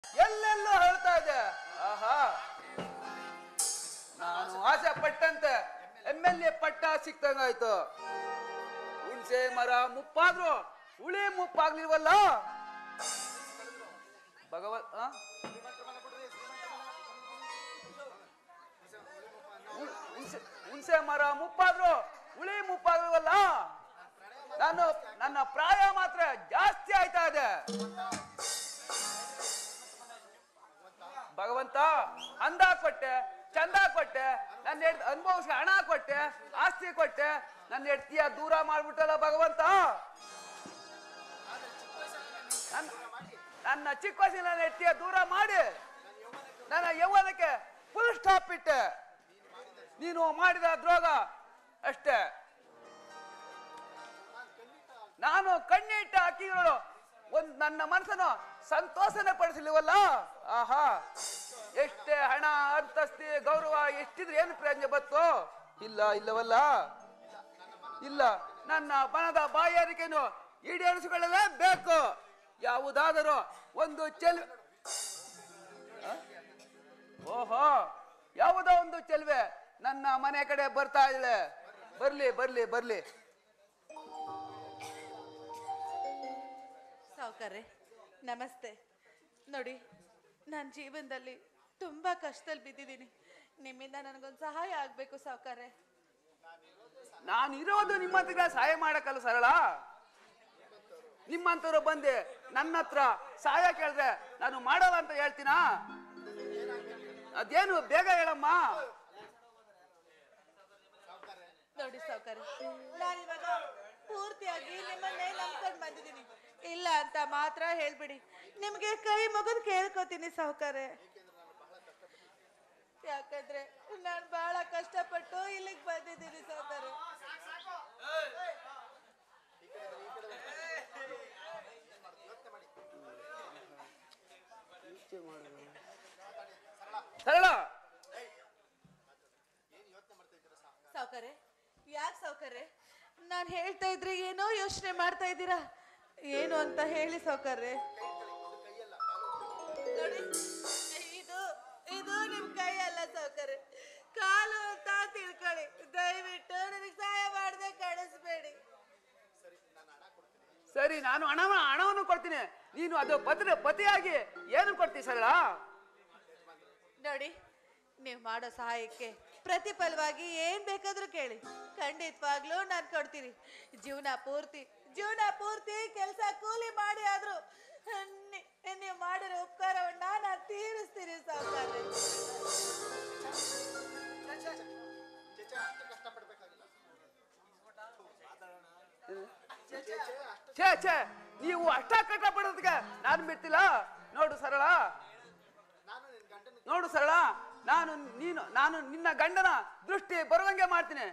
ಎಲ್ಲೆಲ್ಲೋ ಹೇಳ್ತಾ ಇದೆ ಆಹಾ ನಾನು ಆಸೆ ಪಟ್ಟಂತೆ ಎಮ್ ಎಲ್ ಎ ಪಟ್ಟ ಸಿಕ್ತಂಗಾಯ್ತು ಹುಣ್ಸೆ ಮರ ಮುಪ್ಪಾದ್ರು ಹುಳಿ ಮುಪ್ಪಾಗ್ಲಿಲ್ವಲ್ಲ ಭಗವತ್ ಆ? ಹುಣ್- ಹುಣ್ಸೆ- ಹುಣ್ಸೆ ಮರ ಮುಪ್ಪಾದ್ರು ಹುಳಿ ಮುಪ್ಪಾಗ್ಲಿಲ್ವಲ್ಲ ನಾನು ನನ್ನ ಪ್ರಾಯ ಮಾತ್ರ ಜಾಸ್ತಿ ಆಯ್ತಾ ಇದೆ ಭಗವಂತ ಅಂದ ಕೊಟ್ಟೆ ಚಂದ ಕೊಟ್ಟೆ ನನ್ನ ಹೆಡ್ ಅನುಭವಿಸಿ ಹಣ ಕೊಟ್ಟೆ ಆಸ್ತಿ ಕೊಟ್ಟೆ ನನ್ನ ಹೆಡ್ತಿಯ ದೂರ ಮಾಡ್ಬಿಟ್ಟಲ್ಲ ಭಗವಂತ ನನ್ನ ನನ್ನ ಚಿಕ್ಕ ವಯಸ್ಸಿನ ನನ್ನ ಹೆಡ್ತಿಯ ದೂರ ಮಾಡಿ ನನ್ನ ಯೌವನಕ್ಕೆ ಫುಲ್ ಸ್ಟಾಪ್ ಇಟ್ಟೆ ನೀನು ಮಾಡಿದ ದ್ರೋಗ ಅಷ್ಟೇ ನಾನು ಕಣ್ಣಿಟ್ಟ ಅಕ್ಕಿಗಳು ಒಂದ್ ನನ್ನ ಮನಸ್ಸನ್ನು ಸಂತೋಷನೆ ಪಡಿಸಲಿವಲ್ಲ ಆಹಾ ಎಷ್ಟೇ ಹಣ ಅಂತಸ್ತಿ ಗೌರವ ಎಷ್ಟಿದ್ರೆ ಏನು ಪ್ರಯೋಜನ ಬತ್ತು ಇಲ್ಲ ಇಲ್ಲವಲ್ಲ ಇಲ್ಲ ನನ್ನ ಬನದ ಬಾಯಾರಿಕೆಯನ್ನು ಈಡೇರಿಸಿಕೊಳ್ಳಲೇಬೇಕು ಯಾವುದಾದರೂ ಒಂದು ಚೆಲ್ ಆ? ಓಹೋ ಯಾವುದೋ ಒಂದು ಚೆಲ್ವೆ ನನ್ನ ಮನೆ ಕಡೆ ಬರ್ತಾ ಇದ್ದಾಳೆ ಬರ್ಲಿ ಬರ್ಲಿ ಬರ್ಲಿ ಸಾವುಕಾರ್ರೆ ನಮಸ್ತೆ ನೋಡಿ ನನ್ನ ಜೀವನದಲ್ಲಿ ತುಂಬ ಕಷ್ಟದಲ್ಲಿ ಬಿದ್ದಿದ್ದೀನಿ ನಿಮ್ಮಿಂದ ನನಗೊಂದು ಸಹಾಯ ಆಗಬೇಕು ಸಾವುಕಾರ್ರೆ ನಾನು ಇರೋದು ನಿಮ್ಮಂತಗ ಸಹಾಯ ಮಾಡಕ್ಕಲ್ಲ ಸರಳ ನಿಮ್ಮಂತವ್ರು ಬಂದೆ ನನ್ನ ಹತ್ರ ಸಹಾಯ ಕೇಳಿದ್ರೆ ನಾನು ಮಾಡಲ್ಲ ಅಂತ ಹೇಳ್ತೀನಾ ಅದೇನು ಬೇಗ ಹೇಳಮ್ಮ ನೋಡಿ ಸಾವುಕಾರ್ರೆ ನಾನಿವಾಗ ಪೂರ್ತಿಯಾಗಿ ನಿಮ್ಮನ್ನೇ ನಂಬ್ಕೊಂಡು ಬಂದಿದ್ದೀನಿ ಇಲ್ಲ ಅಂತ ಮಾತ್ರ ಹೇಳ್ಬಿಡಿ ನಿಮಗೆ ಕೈ ಮುಗಿದು ಕೇಳ್ಕೊತೀನಿ ಸಾವುಕಾರ್ರೆ ಯಾಕಂದ್ರೆ ನಾನು ಬಹಳ ಕಷ್ಟಪಟ್ಟು ಇಲ್ಲಿಗೆ ಬಂದಿದ್ದೀನಿ ಸಾವುಕಾರ್ರೆ ಸರಳ ಸಾವುಕಾರೆ ಯಾಕೆ ಸಾವುಕಾರೆ ನಾನು ಹೇಳ್ತಾ ಇದ್ರೆ ಏನೋ ಯೋಚನೆ ಮಾಡ್ತಾ ಇದ್ದೀರಾ ಏನು ಅಂತ ಹೇಳಿ ಸಾವುಕಾರೆ ನೋಡಿ ಇದು ಇದು ನಿಮ್ ಕೈ ಅಲ್ಲ ಸಾವುಕಾರೆ ಕಾಲು ಅಂತ ತಿಳ್ಕೊಳ್ಳಿ ದಯವಿಟ್ಟು ನನಗೆ ಸಹಾಯ ಮಾಡದೆ ಕಳಿಸ್ಬೇಡಿ ಸರಿ ನಾನು ಹಣ ಹಣವನ್ನು ಕೊಡ್ತೀನಿ ನೀನು ಅದು ಪತ್ರ ಪತಿಯಾಗಿ ಏನು ಕೊಡ್ತೀವಿ ಸರಳ ನೋಡಿ ನೀವು ಮಾಡೋ ಸಹಾಯಕ್ಕೆ ಪ್ರತಿಫಲವಾಗಿ ಏನ್ ಬೇಕಾದ್ರೂ ಕೇಳಿ ಖಂಡಿತವಾಗ್ಲೂ ನಾನು ಕೊಡ್ತೀನಿ ಜೀವನ ಪೂರ್ತಿ ಜೀವನ ಪೂರ್ತಿ ಕೆಲಸ ಕೂಲಿ ಮಾಡಿ ಆದ್ರೂ ನಿ- ನೀವು ಮಾಡಿರೋ ಉಪಕಾರವನ್ನ ನಾನು ತೀರಿಸ್ತೀನಿ ಸಾವುಕಾರ್ರೆ ಛೇ ಛೇ ನೀವು ಅಷ್ಟ ಕಷ್ಟ ಪಡೋದಕ್ಕೆ ನಾನು ಬಿಡ್ತಿಲ್ಲ ನೋಡು ಸರಳ ನೋಡು ಸರಳ ನಾನು ನೀನು ನಾನು ನಿನ್ನ ಗಂಡನ ದೃಷ್ಟಿ ಬರುವಂಗೆ ಮಾಡ್ತೀನಿ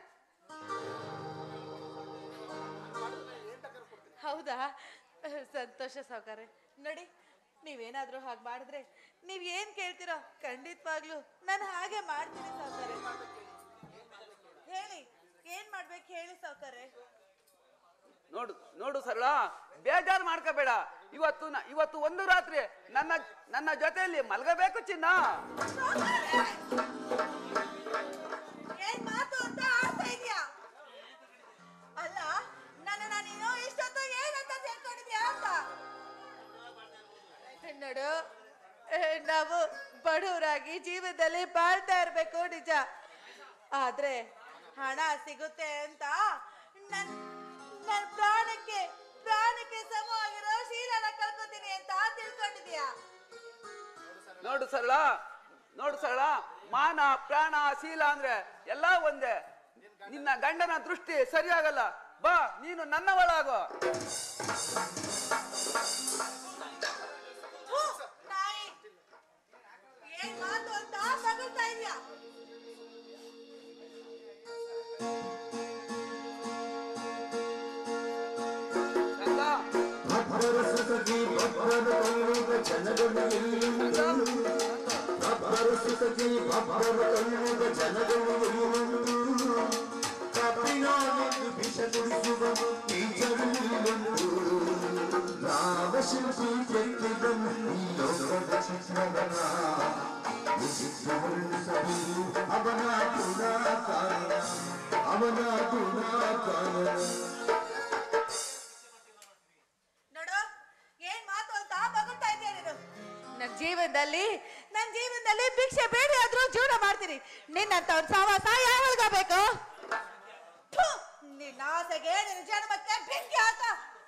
ಹೌದಾ ಅಹ್, ಸಂತೋಷ ಸಾವುಕಾರೆ ನೋಡಿ ನೀವೇನಾದ್ರೂ ಹಾಗೆ ಮಾಡಿದ್ರೆ ನೀವ್ ಏನ್ ಕೇಳ್ತೀರೋ ಖಂಡಿತವಾಗ್ಲೂ ನಾನು ಹಾಗೆ ಮಾಡ್ತೀನಿ ಸಾವುಕಾರೆ ಹೇಳಿ ಏನ್ ಮಾಡ್ಬೇಕು ಹೇಳಿ ಸಾವುಕಾರೆ ನೋಡು ನೋಡು ಸರಳ ಬೇಜಾರು ಮಾಡ್ಕೋಬೇಡ ಇವತ್ತು ನ- ಇವತ್ತು ಒಂದು ರಾತ್ರಿ ನನ್ನ ನನ್ನ ಜೊತೆಯಲ್ಲಿ ಮಲಗಬೇಕು ಚಿನ್ನ ಏನ್ ಮಾತು ಅಂತ ಆಡ್ತಾ ಇದೀಯಾ ಅಲ್ಲ ನನ್ನ ನೀನು ಇಷ್ಟೊತ್ತು ಏನಂತ ತಿಳ್ಕೊಂಡಿದ್ಯಾ ಅಂತ ನೋಡು ಏ, ನಾವು ಬಡವರಾಗಿ ಜೀವನದಲ್ಲಿ ಬಾಳ್ತಾ ಇರ್ಬೇಕು ನಿಜ ಆದ್ರೆ ಹಣ ಸಿಗುತ್ತೆ ಅಂತ ನನ್ ನನ್ ಪ್ರಾಣಕ್ಕೆ ಪ್ರಾಣಕ್ಕೆ ಸಮವಾಗಿರೋ ಶೀಲನ ಕಳ್ಕೊತೀನಿ ಅಂತ ತಿಳ್ಕೊಂಡಿದ್ಯಾ ನೋಡು ಸರಳ ನೋಡು ಸರಳ ಮಾನ ಪ್ರಾಣ ಶೀಲ ಅಂದ್ರೆ ಎಲ್ಲ ಒಂದೇ ನಿನ್ನ ಗಂಡನ ದೃಷ್ಟಿ ಸರಿಯಾಗಲ್ಲ ಬಾ ನೀನು ನನ್ನವಳಾಗೋ ಥು, ನಾಯಿ ಏನ್ ಮಾತು ಅಂತ ಬಗಳ್ತಾ ಇದ್ಯಾ ಗಂಗಾ, ಭಬ್ಬರ ಸುಖಿ ಭಬ್ಬರ ಕಣ್ಣುಗ ಜನಗಳು ಎಲ್ಲಿರುವುದು ಭಬ್ಬರ ಸುಖಿ ಭಬ್ಬರ ಕಣ್ಣುಗ ಜನಗಳು ಎಲ್ಲಿರುವುದು ಕಬ್ಬಿನ ಒಂದು ವಿಷ ಕುಡಿಸುವ ನೀಚರು ಇಲ್ಲೊಂದು ರಾಮಶಿಲ್ಪಿ ಕೆತ್ತಿದನು ಈ ಲೋಕದ ಚಿತ್ರವನ ಈ ಚಿತ್ರವರ್ಣಿಸಲು ಅವನ ಗುಣಾಕಾರಣ ಅವನ ಗುಣಾಕಾರಣ ನೋಡು ಏನ್ ಮಾತು ಅಂತ ಬಗುಳ್ತಾ ಇದೆಯಾ ನೀನು ನನ್ನ ಜೀವನದಲ್ಲಿ ನನ್ನ ಜೀವನದಲ್ಲಿ ಭಿಕ್ಷೆ ಬೇಡಿ ಆದ್ರೂ ಜೀವನ ಮಾಡ್ತೀನಿ ನಿನ್ನಂತವ್ರ ಸಹವಾಸ ಯಾವಾಗ ಬೇಕು ಥು, ನಿನ್ನ ಆಸೆಗೆ ನಿನ್ನ ಜನ್ಮಕ್ಕೆ ಬೆಂಕಿ ಹಾಕ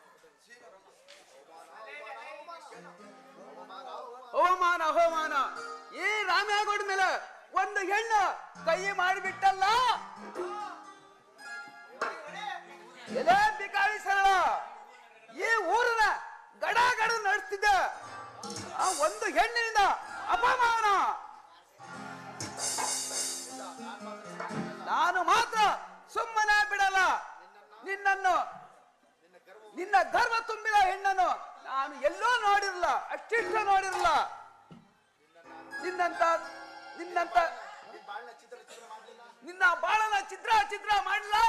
ಅವಮಾನ ಅವಮಾನ ಈ ರಾಮೇಗೌಡ ಮೇಲೆ ಒಂದು ಹೆಣ್ಣು ಕೈ ಮಾಡಿಬಿಟ್ಟಲ್ಲ ಎಲೆ ಬಿಕಾರಿ ಸರಳ ಈ ಊರನ್ನ ಗಡ ಗಡ ನಡೆಸ್ತಿದ್ದ ಆ ಒಂದು ಹೆಣ್ಣಿನಿಂದ ಅಪಮಾನ ನಾನು ಮಾತ್ರ ಸುಮ್ಮನೆ ಬಿಡಲ್ಲ ನಿನ್ನನ್ನು ನಿನ್ನ ಗರ್ವ ತುಂಬಿದ ಹೆಣ್ಣನ್ನು ನಾನು ಎಲ್ಲೋ ನೋಡಿರಲ್ಲ ಅಷ್ಟಿಷ್ಟ ನೋಡಿರಲ್ಲ ನಿನ್ನಂತ ನಿನ್ನಂತ ನಿನ್ನ ಬಾಳನ ಚಿತ್ರ ಚಿತ್ರ ಮಾಡಿಲ್ಲ